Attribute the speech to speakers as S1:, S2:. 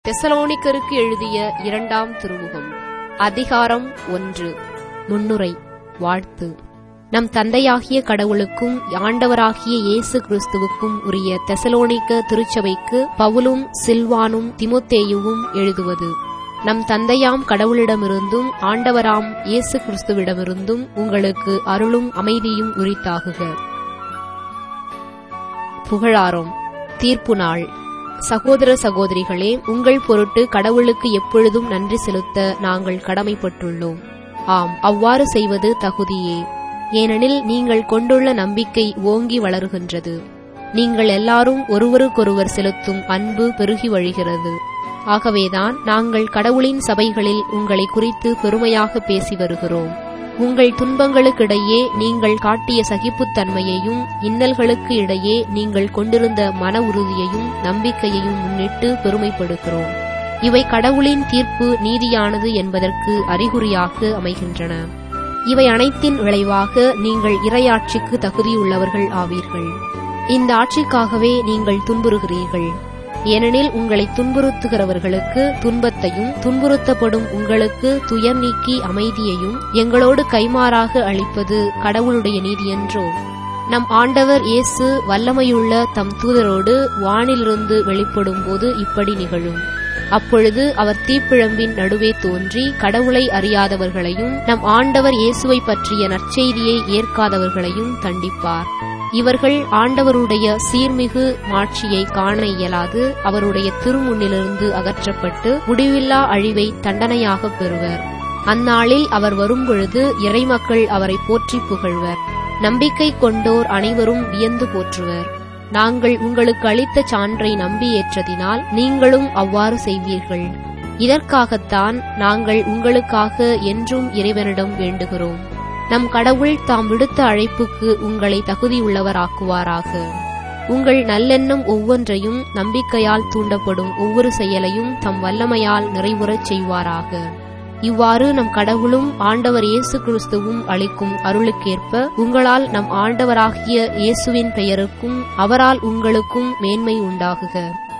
S1: தெசலோனிக்கருக்கு எழுதிய இரண்டாம் திருமுகம் அதிகாரம் ஒன்று முன்னுரை வாழ்த்து நம் தந்தையாகிய கடவுளுக்கும் ஆண்டவராகிய இயேசு கிறிஸ்துவுக்கும் உரிய தெசலோனிக்க திருச்சபைக்கு பவுலும் சில்வானும் திமுத்தேயுவும் எழுதுவது நம் தந்தையாம் கடவுளிடமிருந்தும் ஆண்டவராம் இயேசு கிறிஸ்துவிடமிருந்தும் உங்களுக்கு அருளும் அமைதியும் உரித்தாகுக புகழாரம் தீர்ப்பு நாள் சகோதர சகோதரிகளே உங்கள் பொருட்டு கடவுளுக்கு எப்பொழுதும் நன்றி செலுத்த நாங்கள் கடமைப்பட்டுள்ளோம் ஆம் அவ்வாறு செய்வது தகுதியே ஏனெனில் நீங்கள் கொண்டுள்ள நம்பிக்கை ஓங்கி வளருகின்றது நீங்கள் எல்லாரும் ஒருவருக்கொருவர் செலுத்தும் அன்பு பெருகி வழிகிறது ஆகவேதான் நாங்கள் கடவுளின் சபைகளில் உங்களை குறித்து பெருமையாக பேசி வருகிறோம் உங்கள் துன்பங்களுக்கிடையே நீங்கள் காட்டிய சகிப்புத்தன்மையையும் இன்னல்களுக்கு இடையே நீங்கள் கொண்டிருந்த மன உறுதியையும் நம்பிக்கையையும் முன்னிட்டு பெருமைப்படுகிறோம் இவை கடவுளின் தீர்ப்பு நீதியானது என்பதற்கு அறிகுறியாக அமைகின்றன இவை அனைத்தின் விளைவாக நீங்கள் இறையாட்சிக்கு தகுதியுள்ளவர்கள் ஆவீர்கள் இந்த ஆட்சிக்காகவே நீங்கள் துன்புறுகிறீர்கள் ஏனெனில் உங்களை துன்புறுத்துகிறவர்களுக்கு துன்பத்தையும் துன்புறுத்தப்படும் உங்களுக்கு துயர் நீக்கி அமைதியையும் எங்களோடு கைமாறாக அளிப்பது கடவுளுடைய நீதியன்றோ நம் ஆண்டவர் இயேசு வல்லமையுள்ள தம் தூதரோடு வானிலிருந்து வெளிப்படும் போது இப்படி நிகழும் அப்பொழுது அவர் தீப்பிழம்பின் நடுவே தோன்றி கடவுளை அறியாதவர்களையும் நம் ஆண்டவர் இயேசுவை பற்றிய நற்செய்தியை ஏற்காதவர்களையும் தண்டிப்பார் இவர்கள் ஆண்டவருடைய சீர்மிகு மாட்சியை காண இயலாது அவருடைய திருமுன்னிலிருந்து அகற்றப்பட்டு முடிவில்லா அழிவை தண்டனையாக பெறுவர் அந்நாளில் அவர் வரும்பொழுது இறைமக்கள் அவரை போற்றி புகழ்வர் நம்பிக்கை கொண்டோர் அனைவரும் வியந்து போற்றுவர் நாங்கள் உங்களுக்கு அளித்த சான்றை நம்பி ஏற்றதினால் நீங்களும் அவ்வாறு செய்வீர்கள் இதற்காகத்தான் நாங்கள் உங்களுக்காக என்றும் இறைவனிடம் வேண்டுகிறோம் நம் கடவுள் தாம் விடுத்த அழைப்புக்கு உங்களை தகுதியுள்ளவராக்குவாராக உங்கள் நல்லெண்ணம் ஒவ்வொன்றையும் நம்பிக்கையால் தூண்டப்படும் ஒவ்வொரு செயலையும் தம் வல்லமையால் நிறைவுறச் செய்வாராக இவ்வாறு நம் கடவுளும் ஆண்டவர் இயேசு கிறிஸ்துவும் அளிக்கும் அருளுக்கேற்ப உங்களால் நம் ஆண்டவராகிய இயேசுவின் பெயருக்கும் அவரால் உங்களுக்கும் மேன்மை உண்டாகுக